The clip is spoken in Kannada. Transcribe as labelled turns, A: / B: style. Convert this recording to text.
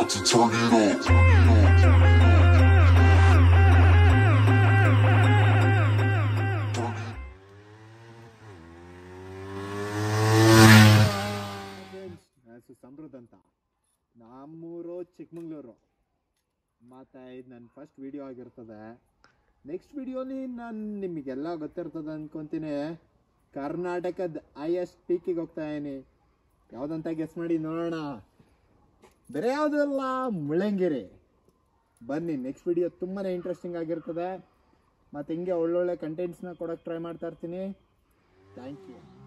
A: about to turn it up.
B: Friends ಸಮೃದ್ಧ ಅಂತ ನಮ್ಮೂರು ಚಿಕ್ಕಮಂಗ್ಳೂರು ಮತ್ತು ಇದು ನನ್ನ ಫಸ್ಟ್ ವಿಡಿಯೋ ಆಗಿರ್ತದೆ ನೆಕ್ಸ್ಟ್ ವಿಡಿಯೋಲಿ ನಾನು ನಿಮಗೆಲ್ಲ ಗೊತ್ತಿರ್ತದೆ ಅಂದ್ಕೊತೀನಿ ಕರ್ನಾಟಕದ ಹೈಯೆಸ್ಟ್ ಪೀಕಿಗೆ ಹೋಗ್ತಾ ಇದೀನಿ ಯಾವುದಂತ ಗೆಸ್ ಮಾಡಿ ನೋಡೋಣ ಬೇರೆ ಯಾವುದಲ್ಲ ಮುಳ್ಳಂಗಿರಿ ಬನ್ನಿ ನೆಕ್ಸ್ಟ್ ವಿಡಿಯೋ ತುಂಬಾ ಇಂಟ್ರೆಸ್ಟಿಂಗ್ ಆಗಿರ್ತದೆ ಮತ್ತು ಹಿಂಗೆ ಒಳ್ಳೊಳ್ಳೆ ಕಂಟೆಂಟ್ಸ್ನ ಕೊಡೋಕ್ಕೆ ಟ್ರೈ ಮಾಡ್ತಾ ಇರ್ತೀನಿ ಥ್ಯಾಂಕ್ ಯು